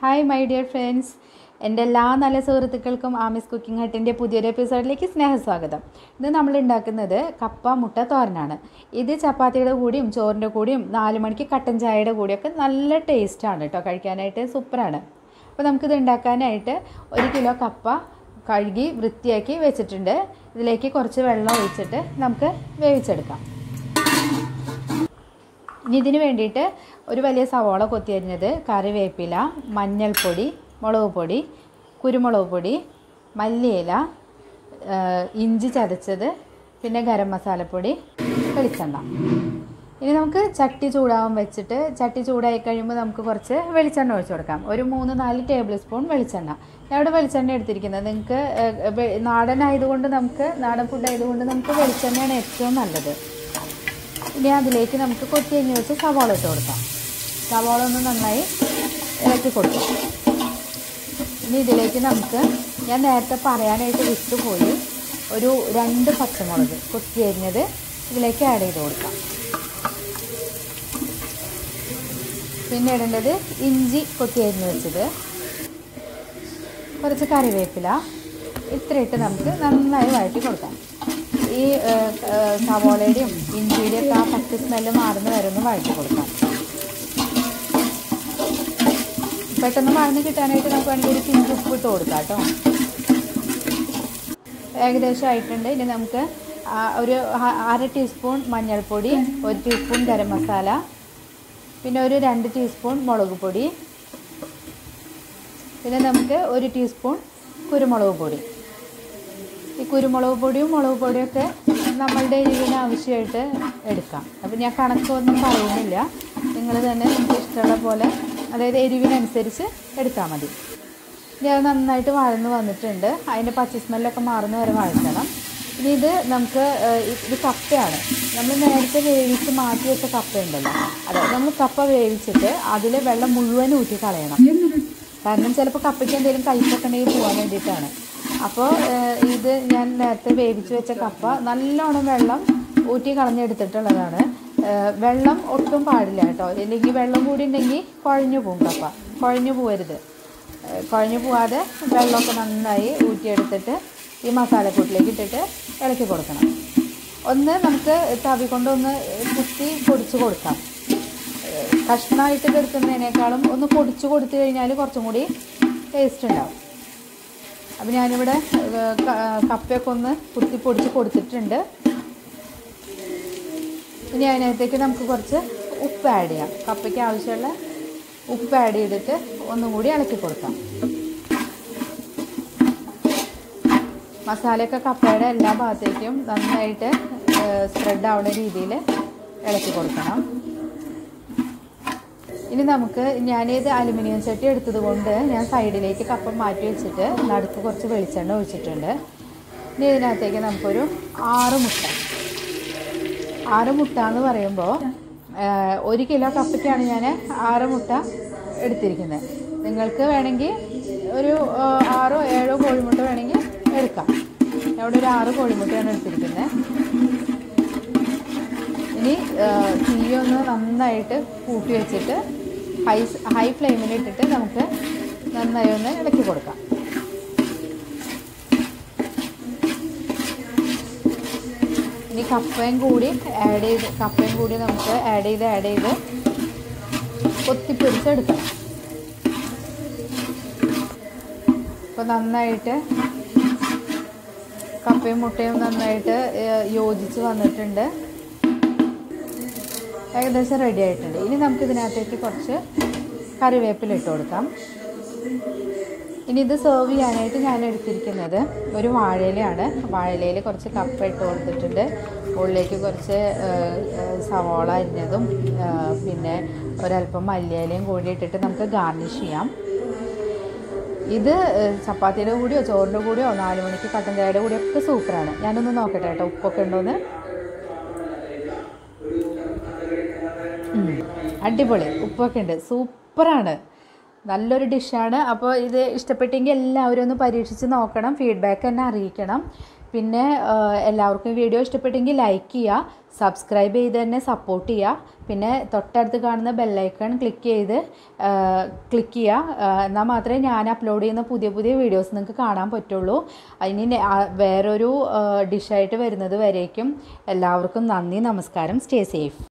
hi my dear friends എൻ്റെ എല്ലാ നല്ല സുഹൃത്തുക്കൾക്കും ആമിസ് കുക്കിംഗ് ഹട്ടിൻ്റെ പുതിയൊരു എപ്പിസോഡിലേക്ക് സ്നേഹസ്വാഗതം ഇന്ന് നമ്മൾ ഉണ്ടാക്കുന്നത് കപ്പ മുട്ട തോരനാണ് ഇത് ചപ്പാത്തിയുടെ കൂടിയും ചോറിൻ്റെ കൂടിയും നാല് മണിക്ക് കട്ടൻ ചായയുടെ കൂടിയൊക്കെ നല്ല ടേസ്റ്റാണ് കേട്ടോ കഴിക്കാനായിട്ട് സൂപ്പറാണ് അപ്പോൾ നമുക്കിത് ഉണ്ടാക്കാനായിട്ട് ഒരു കിലോ കപ്പ കഴുകി വൃത്തിയാക്കി വെച്ചിട്ടുണ്ട് ഇതിലേക്ക് കുറച്ച് വെള്ളം ഒഴിച്ചിട്ട് നമുക്ക് വേവിച്ചെടുക്കാം ഇനി ഇതിന് വേണ്ടിയിട്ട് ഒരു വലിയ സവാള കൊത്തിയരിഞ്ഞത് കറിവേപ്പില മഞ്ഞൾപ്പൊടി മുളക് പൊടി കുരുമുളക് പൊടി മല്ലിയില ഇഞ്ചി ചതച്ചത് പിന്നെ ഗരം മസാലപ്പൊടി വെളിച്ചെണ്ണ ഇനി നമുക്ക് ചട്ടി ചൂടാവാൻ വെച്ചിട്ട് ചട്ടി ചൂടായി കഴിയുമ്പോൾ നമുക്ക് കുറച്ച് വെളിച്ചെണ്ണ ഒഴിച്ചു കൊടുക്കാം ഒരു മൂന്ന് നാല് ടേബിൾ സ്പൂൺ വെളിച്ചെണ്ണ ഞാൻ ഇവിടെ വെളിച്ചെണ്ണ എടുത്തിരിക്കുന്നത് നിങ്ങൾക്ക് നാടൻ ആയതുകൊണ്ട് നമുക്ക് നാടൻ ഫുഡ് ആയതുകൊണ്ട് നമുക്ക് വെളിച്ചെണ്ണയാണ് ഏറ്റവും നല്ലത് ഇനി അതിലേക്ക് നമുക്ക് കൊത്തി കഴിഞ്ഞ് വെച്ച് സവാള ഇട്ട് കൊടുക്കാം സവാള ഒന്ന് നന്നായി ഇളക്കി കൊടുക്കാം ഇനി ഇതിലേക്ക് നമുക്ക് ഞാൻ നേരത്തെ പറയാനായിട്ട് വിട്ടുപോയി ഒരു രണ്ട് പച്ചമുളക് കൊത്തി അരിഞ്ഞത് ഇതിലേക്ക് ആഡ് ചെയ്ത് കൊടുക്കാം പിന്നെ ഇടേണ്ടത് ഇഞ്ചി കൊത്തി അരിഞ്ഞ് വെച്ചത് കുറച്ച് കറിവേപ്പില ഇത്രയിട്ട് നമുക്ക് നന്നായി വഴറ്റി കൊടുക്കാം ഈ സവോളയുടെയും ഇഞ്ചിയുടെയും ഒക്കെ ആ പച്ച സ്മെല്ല് മാറുന്ന വരെ ഒന്ന് വഴറ്റി കൊടുക്കാം പെട്ടെന്ന് മറന്ന് കിട്ടാനായിട്ട് നമുക്ക് വേണമെങ്കിൽ ഒരു പിഞ്ച് ഉപ്പ് ഇട്ട് കൊടുക്കാം കേട്ടോ ഏകദേശം ആയിട്ടുണ്ട് ഇനി നമുക്ക് ഒരു അര ടീസ്പൂൺ മഞ്ഞൾപ്പൊടി ഒരു ടീസ്പൂൺ ഗരം മസാല പിന്നെ ഒരു രണ്ട് ടീസ്പൂൺ മുളക് പൊടി പിന്നെ നമുക്ക് ഒരു ടീസ്പൂൺ കുരുമുളക് പൊടി ഈ കുരുമുളക് പൊടിയും മുളക് പൊടിയൊക്കെ നമ്മളുടെ എരിവിന് ആവശ്യമായിട്ട് എടുക്കാം അപ്പം ഞാൻ കണക്കൊന്നും പറയുന്നില്ല നിങ്ങൾ തന്നെ നിങ്ങൾക്ക് ഇഷ്ടമുള്ള പോലെ അതായത് എരിവിനനുസരിച്ച് എടുത്താൽ മതി ഞാൻ നന്നായിട്ട് വഴന്ന് വന്നിട്ടുണ്ട് അതിൻ്റെ പച്ച സ്മെല്ലൊക്കെ മാറുന്ന വരെ വഴറ്റണം ഇനി ഇത് നമുക്ക് ഇത് കപ്പയാണ് നമ്മൾ നേരത്തെ വേവിച്ച് മാറ്റി വെച്ച കപ്പയുണ്ടല്ലോ അതെ നമ്മൾ കപ്പ വേവിച്ചിട്ട് അതിൽ വെള്ളം മുഴുവൻ ഊറ്റി കളയണം കാരണം ചിലപ്പോൾ കപ്പയ്ക്ക് എന്തെങ്കിലും കയ്പൊക്കെ ഉണ്ടെങ്കിൽ പോകാൻ വേണ്ടിയിട്ടാണ് അപ്പോൾ ഇത് ഞാൻ നേരത്തെ വേവിച്ച് വെച്ച കപ്പ നല്ലോണം വെള്ളം ഊറ്റി കളഞ്ഞെടുത്തിട്ടുള്ളതാണ് വെള്ളം ഒട്ടും പാടില്ല കേട്ടോ ഇല്ലെങ്കിൽ വെള്ളം കൂടി ഉണ്ടെങ്കിൽ കുഴഞ്ഞു പോകും കപ്പ കുഴഞ്ഞു പോകരുത് കുഴഞ്ഞു പോവാതെ വെള്ളമൊക്കെ നന്നായി ഊറ്റിയെടുത്തിട്ട് ഈ മസാലക്കൂട്ടിലേക്ക് ഇട്ടിട്ട് ഇളക്കി കൊടുക്കണം ഒന്ന് നമുക്ക് തവി കൊണ്ടൊന്ന് കുത്തി പൊടിച്ച് കൊടുക്കാം കഷ്ണമായിട്ട് എടുക്കുന്നതിനേക്കാളും ഒന്ന് പൊടിച്ച് കൊടുത്തു കഴിഞ്ഞാൽ കുറച്ചും കൂടി ടേസ്റ്റ് ഉണ്ടാവും അപ്പോൾ ഞാനിവിടെ കപ്പയൊക്കെ ഒന്ന് കുത്തി പൊടിച്ച് കൊടുത്തിട്ടുണ്ട് ഇനി അതിനകത്തേക്ക് നമുക്ക് കുറച്ച് ഉപ്പ് ആഡ് ചെയ്യാം കപ്പയ്ക്ക് ആവശ്യമുള്ള ഉപ്പ് ആഡ് ചെയ്തിട്ട് ഒന്നും കൂടി ഇളക്കി കൊടുക്കാം മസാലയൊക്കെ കപ്പയുടെ എല്ലാ ഭാഗത്തേക്കും നന്നായിട്ട് സ്പ്രെഡ് ആവുന്ന രീതിയിൽ ഇളക്കി കൊടുക്കണം ഇനി നമുക്ക് ഞാനിത് അലുമിനിയം ചട്ടി എടുത്തത് കൊണ്ട് ഞാൻ സൈഡിലേക്ക് കപ്പ മാറ്റി വെച്ചിട്ട് നടുക്ക് കുറച്ച് വെളിച്ചെണ്ണ ഒഴിച്ചിട്ടുണ്ട് ഇനി ഇതിനകത്തേക്ക് നമുക്കൊരു ആറ് മുട്ട ആറ് മുട്ട എന്ന് പറയുമ്പോൾ ഒരു കിലോ കപ്പയ്ക്കാണ് ഞാൻ ആറ് മുട്ട എടുത്തിരിക്കുന്നത് നിങ്ങൾക്ക് വേണമെങ്കിൽ ഒരു ആറോ ഏഴോ കോഴിമുട്ട വേണമെങ്കിൽ എടുക്കാം അവിടെ ഒരു ആറ് കോഴിമുട്ടയാണ് എടുത്തിരിക്കുന്നത് ഇനി തീയൊന്ന് നന്നായിട്ട് കൂട്ടി വെച്ചിട്ട് ഹൈ ഹൈ ഫ്ലെയിമിൽ ഇട്ടിട്ട് നമുക്ക് നന്നായി ഒന്ന് ഇളക്കി കൊടുക്കാം ഇനി കപ്പയും കൂടി ആഡ് ചെയ്ത് കപ്പയും കൂടി നമുക്ക് ആഡ് ചെയ്ത് ആഡ് ചെയ്ത് കൊത്തിപ്പൊരിച്ചെടുക്കണം അപ്പോൾ നന്നായിട്ട് കപ്പയും മുട്ടയും നന്നായിട്ട് യോജിച്ച് വന്നിട്ടുണ്ട് ഏകദേശം റെഡി ആയിട്ടുണ്ട് ഇനി നമുക്ക് ഇതിനകത്തേക്ക് കുറച്ച് കറിവേപ്പില ഇട്ട് കൊടുക്കാം ഇനി ഇത് സെർവ് ചെയ്യാനായിട്ട് ഞാൻ എടുത്തിരിക്കുന്നത് ഒരു വാഴയിലയാണ് വാഴയിലയിൽ കുറച്ച് കപ്പ ഇട്ട് കൊടുത്തിട്ടുണ്ട് ഉള്ളിലേക്ക് കുറച്ച് സവോള അരിഞ്ഞതും പിന്നെ ഒരല്പം മല്ലിയിലയും കൂടി ഇട്ടിട്ട് നമുക്ക് ഗാർണിഷ് ചെയ്യാം ഇത് ചപ്പാത്തിയുടെ കൂടിയോ ചോറിൻ്റെ കൂടിയോ നാല് മണിക്ക് കട്ടൻ ചായയുടെ കൂടിയോ ഒക്കെ സൂപ്പറാണ് ഞാനൊന്ന് നോക്കട്ടെ കേട്ടോ ഉപ്പൊക്കെ ഉണ്ടോയെന്ന് അടിപൊളി ഉപ്പൊക്കെ ഉണ്ട് സൂപ്പറാണ് നല്ലൊരു ഡിഷാണ് അപ്പോൾ ഇത് ഇഷ്ടപ്പെട്ടെങ്കിൽ എല്ലാവരും ഒന്ന് പരീക്ഷിച്ച് നോക്കണം ഫീഡ്ബാക്ക് എന്നെ അറിയിക്കണം പിന്നെ എല്ലാവർക്കും വീഡിയോ ഇഷ്ടപ്പെട്ടെങ്കിൽ ലൈക്ക് ചെയ്യുക സബ്സ്ക്രൈബ് ചെയ്ത് തന്നെ സപ്പോർട്ട് ചെയ്യുക പിന്നെ തൊട്ടടുത്ത് കാണുന്ന ബെല്ലൈക്കൺ ക്ലിക്ക് ചെയ്ത് ക്ലിക്ക് ചെയ്യുക എന്നാൽ മാത്രമേ ഞാൻ അപ്ലോഡ് ചെയ്യുന്ന പുതിയ പുതിയ വീഡിയോസ് നിങ്ങൾക്ക് കാണാൻ പറ്റുള്ളൂ അതിന് നെ- ആ വേറൊരു ഡിഷായിട്ട് വരുന്നത് വരേക്കും എല്ലാവർക്കും നന്ദി നമസ്കാരം സ്റ്റേ സേഫ്